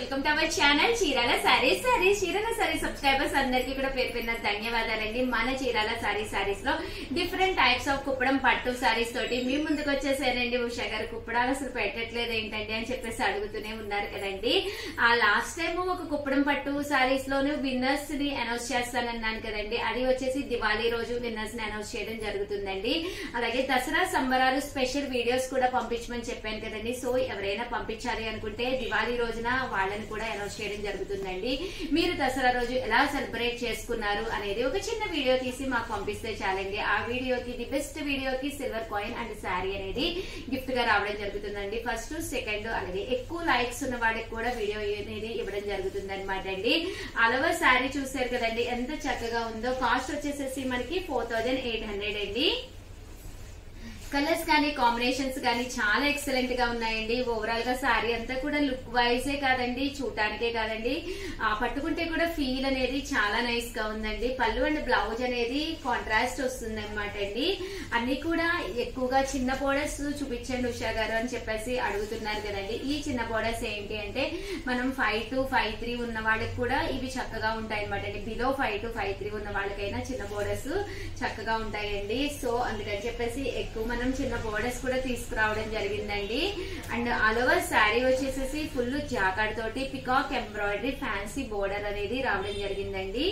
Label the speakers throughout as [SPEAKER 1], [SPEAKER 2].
[SPEAKER 1] welcome to our channel Chirala sarees sarees Chirala saree subscribers అందరికీ కూడా పేరు పేరున ధన్యవాదాలండి మన చీరాల సారీ సారీస్ లో డిఫరెంట్ టైప్స్ ఆఫ్ కుప్పడం పట్టు సారీస్ తోటి మీ ముందుకు వచ్చేసారండి ఉషా గారు కుప్పడాలు అసలు పెట్టట్లేదు ఏంటండి అని చెప్పేసి అడుగుతూనే ఉన్నారు కదండి ఆ లాస్ట్ టైం ఒక కుప్పడం పట్టు సారీస్ లోను విన్నర్స్ ని అనౌన్స్ చేస్తానన్నాను కదండి అది వచ్చేసి దివాళీ రోజు విన్నర్స్ ని అనౌన్స్ చేయడం జరుగుతుందండి అలాగే దసరా సంబరాలు స్పెషల్ వీడియోస్ కూడా పంపించమని చెప్పాను కదండి సో ఎవరైనా పంపించాలి అనుకుంటే దివాళీ రోజున వాళ్ళని కూడా అనౌన్స్ చేయడం జరుగుతుందండి మీరు దసరా రోజు ఎలా సెలబ్రేట్ చేసుకున్నారు అనేది ఒక చిన్న వీడియో తీసి మాకు పంపిస్తే చాలండి ఆ వీడియోకి ది బెస్ట్ వీడియోకి సిల్వర్ కాయిన్ అండ్ శారీ అనేది గిఫ్ట్ గా రావడం జరుగుతుందండి ఫస్ట్ సెకండ్ అలాగే ఎక్కువ లైక్స్ ఉన్న వాళ్ళకి కూడా వీడియో అనేది ఇవ్వడం జరుగుతుంది అనమాట అండి అలవ శారీ చూసారు కదండి ఎంత చక్కగా ఉందో కాస్ట్ వచ్చేసేసి మనకి ఫోర్ థౌజండ్ ఎయిట్ హండ్రెడ్ అండి కలర్స్ కానీ కాంబినేషన్స్ కానీ చాలా ఎక్సలెంట్ గా ఉన్నాయండి ఓవరాల్ గా శారీ అంతా కూడా లుక్ వైజే కాదండి చూడటానికే కాదండి ఆ పట్టుకుంటే కూడా ఫీల్ అనేది చాలా నైస్ గా ఉందండి పళ్ళు అండ్ బ్లౌజ్ అనేది కాంట్రాస్ట్ వస్తుంది అనమాట అండి అన్ని కూడా ఎక్కువగా చిన్న బోర్డర్స్ చూపించండి ఉషా గారు అని చెప్పేసి అడుగుతున్నారు కదండి ఈ చిన్న బోర్డర్స్ ఏంటి అంటే మనం ఫైవ్ టు ఫైవ్ త్రీ ఉన్న వాళ్ళకి కూడా ఇవి చక్కగా ఉంటాయి అనమాట అండి below five to five three ఉన్న వాళ్ళకైనా చిన్న బోర్డర్స్ చక్కగా ఉంటాయండి సో అందుకని చెప్పేసి ఎక్కువ మనం చిన్న బోర్డర్స్ కూడా తీసుకురావడం జరిగిందండి అండ్ ఆల్ ఓవర్ శారీ వచ్చేసేసి ఫుల్ జాకాడ్ తోటి పికాక్ ఎంబ్రాయిడరీ ఫ్యాన్సీ బోర్డర్ అనేది రావడం జరిగిందండి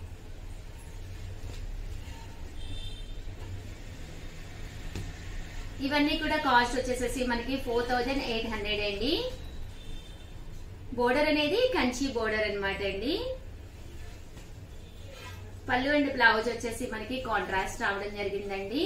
[SPEAKER 1] ఇవన్నీ కూడా కాస్ట్ వచ్చేసేసి మనకి ఫోర్ థౌజండ్ ఎయిట్ హండ్రెడ్ అండి బోర్డర్ అనేది కంచి బోర్డర్ అనమాట అండి పళ్ళు అండ్ బ్లౌజ్ వచ్చేసి మనకి కాంట్రాస్ట్ రావడం జరిగిందండి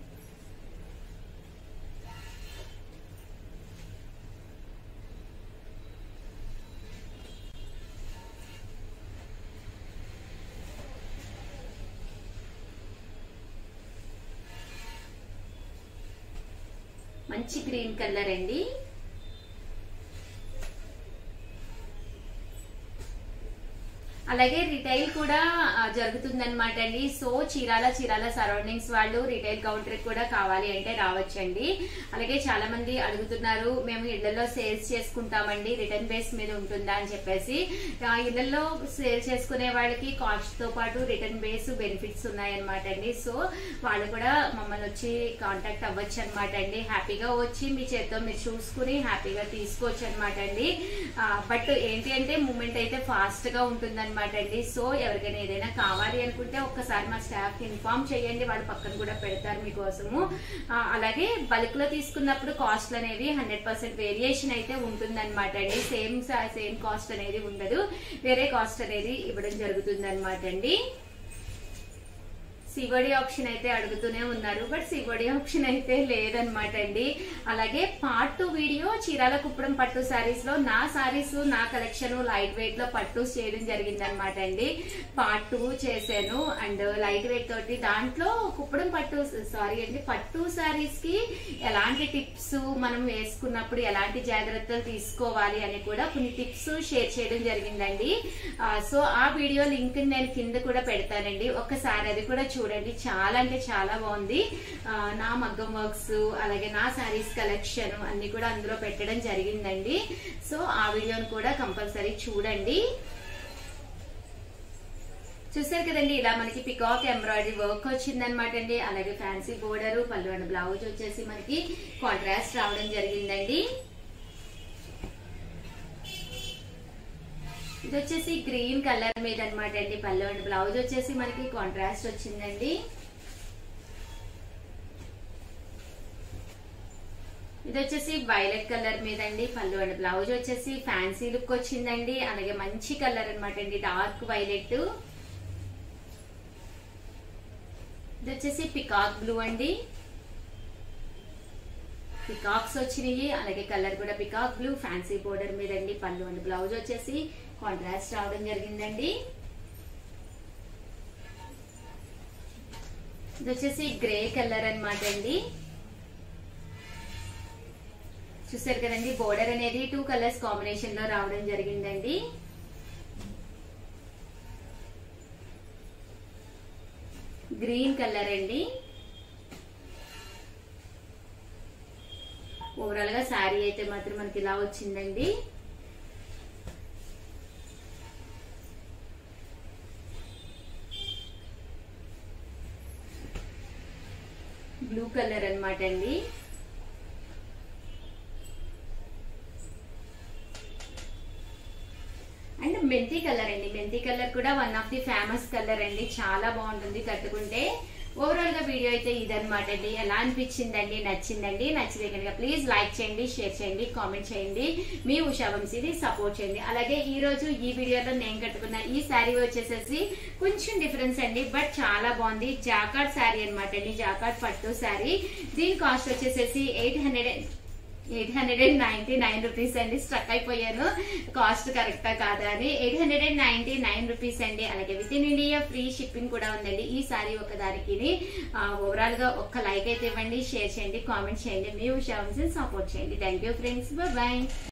[SPEAKER 1] మంచి గ్రీన్ కలర్ అండి అలాగే రిటైల్ కూడా జరుగుతుందన్నమాట అండి సో చీరాల చీరాల సరౌండింగ్స్ వాళ్ళు రిటైల్ కౌంటర్ కూడా కావాలి అంటే రావచ్చండి అలాగే చాలా మంది అడుగుతున్నారు మేము ఇళ్లలో సేల్స్ చేసుకుంటామండి రిటర్న్ బేస్ మీద ఉంటుందా అని చెప్పేసి ఆ ఇళ్లలో సేల్ చేసుకునే వాళ్ళకి కాస్ట్ తో పాటు రిటర్న్ బేస్ బెనిఫిట్స్ ఉన్నాయన్నమాట అండి సో వాళ్ళు కూడా మమ్మల్ని వచ్చి కాంటాక్ట్ అవ్వచ్చు అనమాట అండి హ్యాపీగా వచ్చి మీ చేత్తో మీరు చూసుకుని హ్యాపీగా తీసుకోవచ్చు అనమాట అండి బట్ ఏంటి అంటే మూమెంట్ అయితే ఫాస్ట్ గా ఉంటుంది అనమాట అండి సో ఎవరికైనా ఏదైనా కావాలి అనుకుంటే ఒక్కసారి మా స్టాఫ్ కి ఇన్ఫార్మ్ చేయండి వాళ్ళు పక్కన కూడా పెడతారు మీకోసము అలాగే బల్క్ లో తీసుకున్నప్పుడు కాస్ట్ అనేవి హండ్రెడ్ పర్సెంట్ వేరియేషన్ అయితే ఉంటుంది అనమాట అండి సేమ్ సేమ్ కాస్ట్ అనేది ఉండదు వేరే కాస్ట్ అనేది ఇవ్వడం జరుగుతుంది అనమాట అండి సివడి ఆప్షన్ అయితే అడుగుతూనే ఉన్నారు బట్ సివడి ఆప్షన్ అయితే లేదనమాట అండి అలాగే part two video Chirala Kuppadam పట్టు సారీస్ లో నా సారీస్ నా కలెక్షన్ లైట్ వెయిట్ లో పట్టు చేయడం జరిగింది అనమాట అండి పార్ట్ టూ చేశాను అండ్ లైట్ వెయిట్ తోటి దాంట్లో కుప్పడం పట్టు సారీ అండి పట్టు సారీస్ కి ఎలాంటి టిప్స్ మనం వేసుకున్నప్పుడు ఎలాంటి జాగ్రత్తలు తీసుకోవాలి అని కూడా కొన్ని టిప్స్ షేర్ చేయడం జరిగిందండి సో ఆ వీడియో లింక్ నేను కింద కూడా పెడతానండి ఒక్కసారి అది కూడా చూడండి చాలా అంటే చాలా బాగుంది నా మగ్గం వర్క్స్ అలాగే నా శారీస్ కలెక్షన్ అన్ని కూడా అందులో పెట్టడం జరిగిందండి సో ఆ వీడియోని కూడా కంపల్సరీ చూడండి చూసారు కదండి ఇలా మనకి పికాక్ ఎంబ్రాయిడరీ వర్క్ వచ్చిందనమాట అండి అలాగే fancy border pallu and blouse వచ్చేసి మనకి కాంట్రాస్ట్ రావడం జరిగిందండి ఇది వచ్చేసి గ్రీన్ కలర్ మీద అనమాట అండి పళ్ళు అండ్ బ్లౌజ్ వచ్చేసి మనకి కాంట్రాస్ట్ వచ్చిందండి ఇది వచ్చేసి వైలెట్ కలర్ మీద అండి పళ్ళు అండ్ బ్లౌజ్ వచ్చేసి ఫ్యాన్సీ లుక్ వచ్చిందండి అలాగే మంచి కలర్ అనమాట అండి డార్క్ వైలెట్ ఇది వచ్చేసి పికాక్ బ్లూ అండి పికాక్స్ వచ్చినాయి అలాగే కలర్ కూడా పికాక్ బ్లూ ఫ్యాన్సీ బోర్డర్ మీద అండి పళ్ళు అండ్ బ్లౌజ్ వచ్చేసి కాంట్రాస్ట్ రావడం జరిగిందండి ఇది వచ్చేసి గ్రే కలర్ అనమాట అండి చూసారు కదండి బోర్డర్ అనేది టూ కలర్స్ కాంబినేషన్ లో రావడం జరిగిందండి గ్రీన్ కలర్ అండి ఓవరాల్ గా శారీ అయితే మాత్రం మనకి ఇలా వచ్చిందండి బ్లూ కలర్ అన్నమాట అండి అండ్ మెంతి కలర్ అండి మెంతి కలర్ కూడా one of the famous colour అండి చాలా బాగుంటుంది కట్టుకుంటే ఓవరాల్ గా వీడియో అయితే ఇదన్నమాట అండి ఎలా అనిపించిందండి నచ్చిందండి నచ్చితే కనుక ప్లీజ్ లైక్ చేయండి షేర్ చేయండి కామెంట్ చేయండి మీ ఉషా వంశీని సపోర్ట్ చేయండి అలాగే ఈ రోజు ఈ వీడియోలో నేను కట్టుకున్న ఈ శారీ వచ్చేసేసి కొంచెం డిఫరెన్స్ అండి బట్ చాలా బాగుంది జాకాట్ శారీ అనమాట అండి జాకాట్ పట్టు శారీ దీని కాస్ట్ వచ్చేసేసి eight hundred eight hundred and ninety nine rupees అండి స్ట్రక్ అయిపోయాను కాస్ట్ కరెక్టా కాదా అని eight hundred and ninety nine rupees అండి అలాగే with in India free shipping కూడా ఉందండి ఈ సారీ ఒక దానికి ఓవరాల్ గా ఒక్క లైక్ అయితే ఇవ్వండి షేర్ చేయండి కామెంట్ చేయండి మీ ఉషా సపోర్ట్ చేయండి థ్యాంక్ యూ ఫ్రెండ్స్ బాయ్